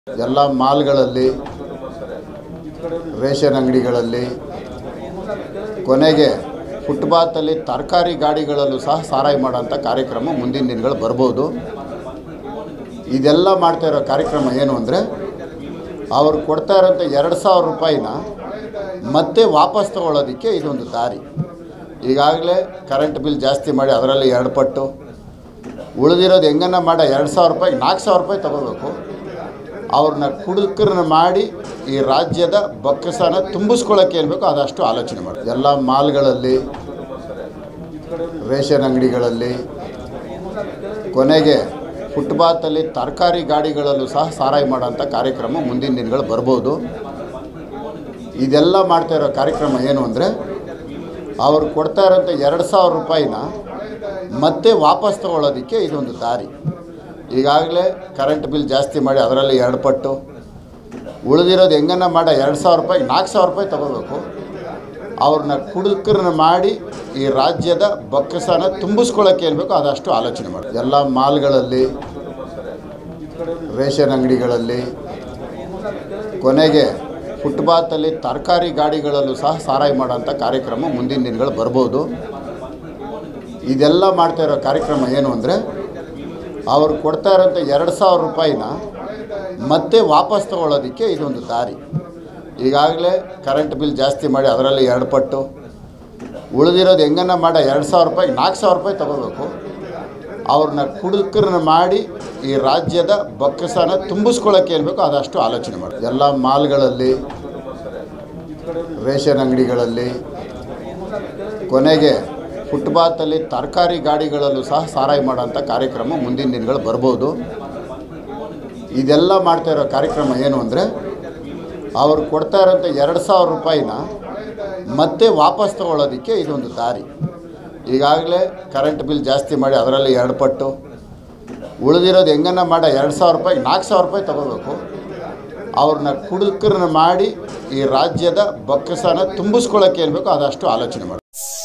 ಎಲ್ಲ ಮಾಲ್ಗಳಲ್ಲಿ ರೇಷನ್ ಅಂಗಡಿಗಳಲ್ಲಿ ಕೊನೆಗೆ ಫುಟ್ಪಾತಲ್ಲಿ ತರಕಾರಿ ಗಾಡಿಗಳಲ್ಲೂ ಸಹ ಸಾರಾಯಿ ಮಾಡೋಂಥ ಕಾರ್ಯಕ್ರಮ ಮುಂದಿನ ದಿನಗಳು ಬರ್ಬೋದು ಇದೆಲ್ಲ ಮಾಡ್ತಾ ಇರೋ ಕಾರ್ಯಕ್ರಮ ಏನು ಅಂದರೆ ಅವ್ರು ಕೊಡ್ತಾ ಇರೋಂಥ ಎರಡು ಸಾವಿರ ರೂಪಾಯಿನ ಮತ್ತೆ ವಾಪಸ್ ತಗೊಳ್ಳೋದಕ್ಕೆ ಇದೊಂದು ದಾರಿ ಈಗಾಗಲೇ ಕರೆಂಟ್ ಬಿಲ್ ಜಾಸ್ತಿ ಮಾಡಿ ಅದರಲ್ಲಿ ಎರಡು ಪಟ್ಟು ಉಳಿದಿರೋದು ಹೆಂಗನ್ನ ಮಾಡ ಎರಡು ಸಾವಿರ ರೂಪಾಯಿ ನಾಲ್ಕು ಸಾವಿರ ರೂಪಾಯಿ ತಗೋಬೇಕು ಅವ್ರನ್ನ ಕುಡುಕರನ್ನ ಮಾಡಿ ಈ ರಾಜ್ಯದ ಬೊಕ್ಕಸನ ತುಂಬಿಸ್ಕೊಳ್ಳೋಕೆ ಏನು ಬೇಕೋ ಅದಷ್ಟು ಆಲೋಚನೆ ಮಾಡಿ ಎಲ್ಲ ಮಾಲ್ಗಳಲ್ಲಿ ರೇಷನ್ ಅಂಗಡಿಗಳಲ್ಲಿ ಕೊನೆಗೆ ಫುಟ್ಪಾತಲ್ಲಿ ತರಕಾರಿ ಗಾಡಿಗಳಲ್ಲೂ ಸಹ ಸಾರಾಯಿ ಮಾಡೋಂಥ ಕಾರ್ಯಕ್ರಮ ಮುಂದಿನ ದಿನಗಳು ಬರ್ಬೋದು ಇದೆಲ್ಲ ಮಾಡ್ತಾ ಇರೋ ಕಾರ್ಯಕ್ರಮ ಏನು ಅಂದರೆ ಅವ್ರು ಕೊಡ್ತಾ ಇರೋಂಥ ಎರಡು ಸಾವಿರ ರೂಪಾಯಿನ ಮತ್ತೆ ವಾಪಸ್ ತಗೊಳ್ಳೋದಕ್ಕೆ ಇದೊಂದು ದಾರಿ ಈಗಾಗಲೇ ಕರೆಂಟ್ ಬಿಲ್ ಜಾಸ್ತಿ ಮಾಡಿ ಅದರಲ್ಲಿ ಎರಡು ಪಟ್ಟು ಉಳಿದಿರೋದು ಹೆಂಗನ್ನ ಮಾಡ ಎರಡು ಸಾವಿರ ರೂಪಾಯಿ ನಾಲ್ಕು ಸಾವಿರ ರೂಪಾಯಿ ತಗೋಬೇಕು ಅವ್ರನ್ನ ಕುಡುಕರನ್ನ ಮಾಡಿ ಈ ರಾಜ್ಯದ ಬೊಕ್ಕಸನ ತುಂಬಿಸ್ಕೊಳ್ಳೋಕೆ ಏನು ಬೇಕೋ ಅದಷ್ಟು ಆಲೋಚನೆ ಮಾಡಿ ಎಲ್ಲ ಮಾಲ್ಗಳಲ್ಲಿ ರೇಷನ್ ಅಂಗಡಿಗಳಲ್ಲಿ ಕೊನೆಗೆ ಫುಟ್ಪಾತಲ್ಲಿ ತರಕಾರಿ ಗಾಡಿಗಳಲ್ಲೂ ಸಹ ಸಾರಾಯಿ ಮಾಡೋಂಥ ಕಾರ್ಯಕ್ರಮ ಮುಂದಿನ ದಿನಗಳು ಬರ್ಬೋದು ಇದೆಲ್ಲ ಮಾಡ್ತಾ ಇರೋ ಕಾರ್ಯಕ್ರಮ ಏನು ಅಂದರೆ ಅವ್ರು ಕೊಡ್ತಾ ಇರೋಂಥ ಎರಡು ಸಾವಿರ ರೂಪಾಯಿನ ಮತ್ತೆ ವಾಪಸ್ ತಗೊಳ್ಳೋದಕ್ಕೆ ಇದೊಂದು ದಾರಿ ಈಗಾಗಲೇ ಕರೆಂಟ್ ಬಿಲ್ ಜಾಸ್ತಿ ಮಾಡಿ ಅದರಲ್ಲಿ ಎರಡು ಪಟ್ಟು ಉಳಿದಿರೋದು ಹೆಂಗನ್ನ ಮಾಡ ಎರಡು ಸಾವಿರ ರೂಪಾಯಿ ನಾಲ್ಕು ಸಾವಿರ ರೂಪಾಯಿ ತಗೋಬೇಕು ಅವ್ರನ್ನ ಕುಡುಕರನ್ನ ಮಾಡಿ ಈ ರಾಜ್ಯದ ಬೊಕ್ಕಸನ ತುಂಬಿಸ್ಕೊಳ್ಳೋಕೆ ಏನು ಬೇಕೋ ಅದಷ್ಟು ಆಲೋಚನೆ ಮಾಡಿ ಎಲ್ಲ ಮಾಲ್ಗಳಲ್ಲಿ ರೇಷನ್ ಅಂಗಡಿಗಳಲ್ಲಿ ಕೊನೆಗೆ ಫುಟ್ಪಾತಲ್ಲಿ ತರಕಾರಿ ಗಾಡಿಗಳಲ್ಲೂ ಸಹ ಸಾರಾಯಿ ಮಾಡೋಂಥ ಕಾರ್ಯಕ್ರಮ ಮುಂದಿನ ದಿನಗಳು ಬರ್ಬೋದು ಇದೆಲ್ಲ ಮಾಡ್ತಾ ಇರೋ ಕಾರ್ಯಕ್ರಮ ಏನು ಅಂದರೆ ಅವ್ರು ಕೊಡ್ತಾ ಇರೋಂಥ ಎರಡು ಸಾವಿರ ರೂಪಾಯಿನ ಮತ್ತೆ ವಾಪಸ್ ತಗೊಳ್ಳೋದಕ್ಕೆ ಇದೊಂದು ದಾರಿ ಈಗಾಗಲೇ ಕರೆಂಟ್ ಬಿಲ್ ಜಾಸ್ತಿ ಮಾಡಿ ಅದರಲ್ಲಿ ಎರಡು ಪಟ್ಟು ಉಳಿದಿರೋದು ಹೆಂಗನ್ನ ಮಾಡ ಎರಡು ಸಾವಿರ ರೂಪಾಯಿ ನಾಲ್ಕು ಸಾವಿರ ರೂಪಾಯಿ ತಗೋಬೇಕು ಅವ್ರನ್ನ ಕುಡುಕರನ್ನ ಮಾಡಿ ಈ ರಾಜ್ಯದ ಬೊಕ್ಕಸನ ತುಂಬಿಸ್ಕೊಳ್ಳೋಕೆ ಏನು ಬೇಕೋ ಅದಷ್ಟು ಆಲೋಚನೆ ಮಾಡಿ